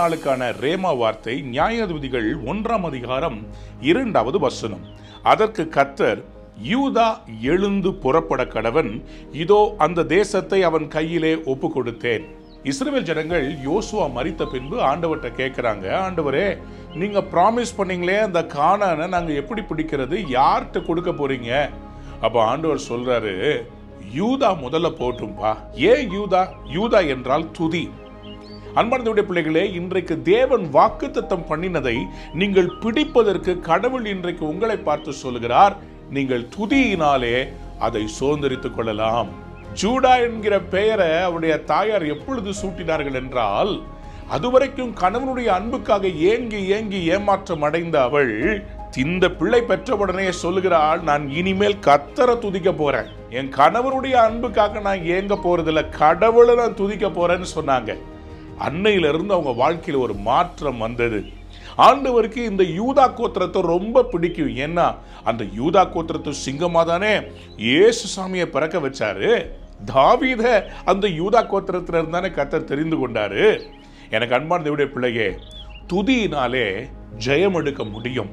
நாளுக்கான ரேமா வார்த்தை நியாயாதிபதிகள் ஒன்றாம் அதிகாரம் இரண்டாவது வசனம் அதற்கு கத்தர் யூதா எழுந்து புறப்பட கடவன் இதோ அந்த தேசத்தை அவன் கையிலே ஒப்பு கொடுத்தேன் இஸ்ரவேல் ஜனங்கள் யோசுவா மரித்த பின்பு ஆண்டவர்கிட்ட கேட்குறாங்க ஆண்டவரே நீங்க ப்ராமிஸ் பண்ணீங்களே அந்த கானானை நாங்க எப்படி பிடிக்கிறது யார்கிட்ட கொடுக்க போறீங்க அப்ப ஆண்டவர் சொல்றாரு யூதா முதல்ல போட்டும்பா ஏன் யூதா யூதா என்றால் துதி அன்பார்ந்தவுடைய பிள்ளைகளே இன்றைக்கு தேவன் வாக்குத்தத்தம் பண்ணினதை நீங்கள் பிடிப்பதற்கு கடவுள் இன்றைக்கு உங்களை பார்த்து சொல்கிறார் நீங்கள் துதியினாலே அதை சுதந்திரித்துக் கொள்ளலாம் ஜூடா என்கிற பெயரை அவருடைய தாயார் எப்பொழுது சூட்டினார்கள் என்றால் அதுவரைக்கும் கணவனுடைய அன்புக்காக ஏங்கி ஏங்கி ஏமாற்றம் அடைந்த அவள் இந்த பிள்ளை பெற்றவுடனே சொல்லுகிறாள் நான் இனிமேல் கத்தரை துதிக்க போறேன் என் கணவனுடைய அன்புக்காக நான் ஏங்க போறதில்ல கடவுளை நான் துதிக்க போறேன்னு சொன்னாங்க அன்னையில இருந்து அவங்க வாழ்க்கையில ஒரு மாற்றம் வந்தது ஆண்டவருக்கு இந்த யூதா கோத்திரத்தை ரொம்ப பிடிக்கும் ஏன்னா அந்த யூதா கோத்திரத்தை சிங்கமா தானே இயேசு சாமியை பிறக்க வச்சாரு தாவீத அந்த யூதா கோத்திரத்துல இருந்தானே கத்தர் தெரிந்து கொண்டாரு எனக்கு அன்பான தேவடைய பிள்ளையே துதியினாலே ஜெயம் எடுக்க முடியும்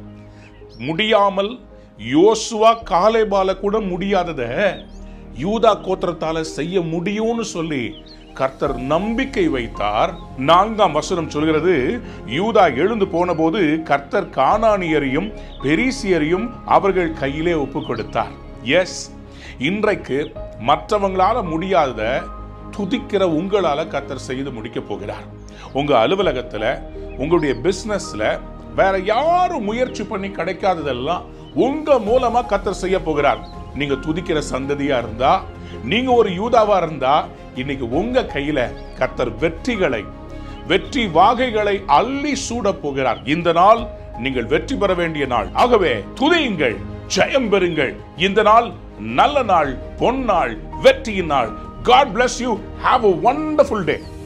முடியாமல் யோசுவா காலேபால கூட முடியாதத யூதா கோத்திரத்தால செய்ய முடியும்னு சொல்லி கர்த்தர் நம்பிக்கை வைத்தார் நான்காம் வசனம் சொல்கிறது யூதா எழுந்து போன போது கர்த்தர் கானானியரையும் பெரிசியரையும் அவர்கள் கையிலே ஒப்பு கொடுத்தார் எஸ் இன்றைக்கு மற்றவங்களால முடியாதத துதிக்கிற உங்களால கர்த்தர் செய்து முடிக்க போகிறார் உங்க அலுவலகத்துல உங்களுடைய பிசினஸ்ல வேற யாரும் முயற்சி பண்ணி கிடைக்காததெல்லாம் உங்க மூலமா கத்தர் செய்ய போகிறார் நீங்க துதிக்கிற சந்ததியா இருந்தா நீங்க ஒரு யூதாவா இருந்தா இன்னைக்கு உங்க கையில கத்தர் வெற்றிகளை வெற்றி வாகைகளை அள்ளி சூட போகிறார் இந்த நாள் நீங்கள் வெற்றி பெற வேண்டிய நாள் ஆகவே துதியுங்கள் ஜெயம் பெறுங்கள் இந்த நாள் நல்ல நாள் பொன்னாள் வெற்றியின் நாள் God bless you have a wonderful day